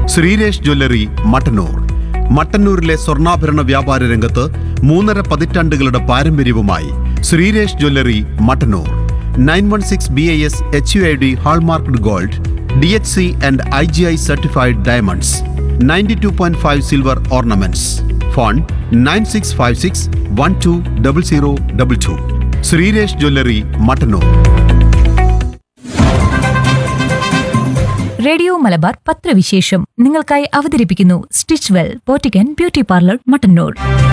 Sreeresh jewellery Mattannur മട്ടന്നൂരിലെ സ്വർണ്ണാഭരണ വ്യാപാര രംഗത്ത് മൂന്നര പതിറ്റാണ്ടുകളുടെ പാരമ്പര്യവുമായി Sreeresh jewellery Mattannur nine one six B I S H U I D hallmarked gold D H C and I G I certified diamonds ninety two point five silver ornaments phone nine six five six one two double zero double two Sreeresh jewellery Mattannur radio Malabar പത്രവിശേഷം നിങ്ങൾക്കായി അവതരിപ്പിക്കുന്നു stitch well boutique beauty parlour Mattannur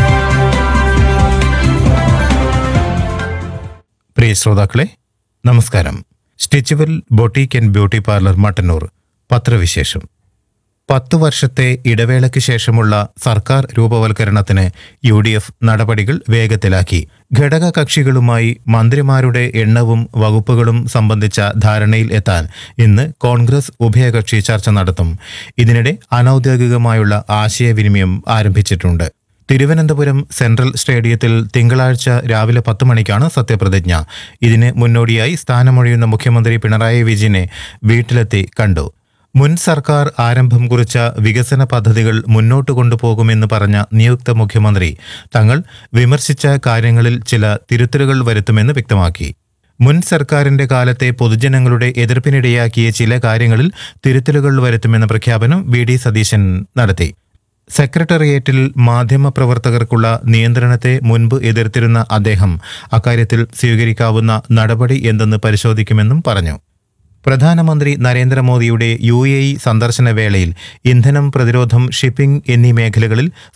പ്രിയ ശ്രോതാക്കളെ നമസ്കാരം stitchwell boutique and beauty parlour Mattannur പത്രവിശേഷം പത്തു വർഷത്തെ ഇടവേളയ്ക്ക് ശേഷമുള്ള സർക്കാർ രൂപവൽക്കരണത്തിന് യു ഡി എഫ് നടപടികൾ വേഗത്തിലാക്കി ഘടക കക്ഷികളുമായി മന്ത്രിമാരുടെ എണ്ണവും വകുപ്പുകളും സംബന്ധിച്ച ധാരണയിൽ എത്താൻ ഇന്ന് കോൺഗ്രസ് ഉഭയകക്ഷി ചർച്ച നടത്തും ഇതിനിടെ അനൌദ്യോഗികമായുള്ള ആശയവിനിമയം ആരംഭിച്ചിട്ടുണ്ട് തിരുവനന്തപുരം സെൻട്രൽ സ്റ്റേഡിയത്തിൽ തിങ്കളാഴ്ച രാവിലെ പത്ത് മണിക്കാണ് സത്യപ്രതിജ്ഞ ഇതിന് മുന്നോടിയായി സ്ഥാനമൊഴിയുന്ന മുഖ്യമന്ത്രി പിണറായി വിജയനെ വീട്ടിലെത്തി കണ്ടു മുൻ സർക്കാർ ആരംഭം കുറിച്ച വികസന പദ്ധതികൾ മുന്നോട്ട് കൊണ്ടുപോകുമെന്ന് പറഞ്ഞ നിയുക്ത മുഖ്യമന്ത്രി തങ്ങൾ വിമർശിച്ച കാര്യങ്ങളിൽ ചില തിരുത്തലുകൾ വരുത്തുമെന്ന് വ്യക്തമാക്കി മുൻ സർക്കാരിന്റെ കാലത്തെ പൊതുജനങ്ങളുടെ എതിർപ്പിനിടയാക്കിയ ചില കാര്യങ്ങളിൽ തിരുത്തലുകൾ വരുത്തുമെന്ന പ്രഖ്യാപനം വി ഡി സതീശൻ നടത്തി സെക്രട്ടേറിയറ്റിൽ മാധ്യമപ്രവർത്തകർക്കുള്ള നിയന്ത്രണത്തെ മുൻപ് എതിർത്തിരുന്ന അദ്ദേഹം അക്കാര്യത്തിൽ സ്വീകരിക്കാവുന്ന നടപടി എന്തെന്ന് പരിശോധിക്കുമെന്നും പറഞ്ഞു പ്രധാനമന്ത്രി നരേന്ദ്രമോദിയുടെ യു എ ഇ സന്ദർശന വേളയിൽ ഇന്ധനം പ്രതിരോധം ഷിപ്പിംഗ് എന്നീ മേഖലകളിൽ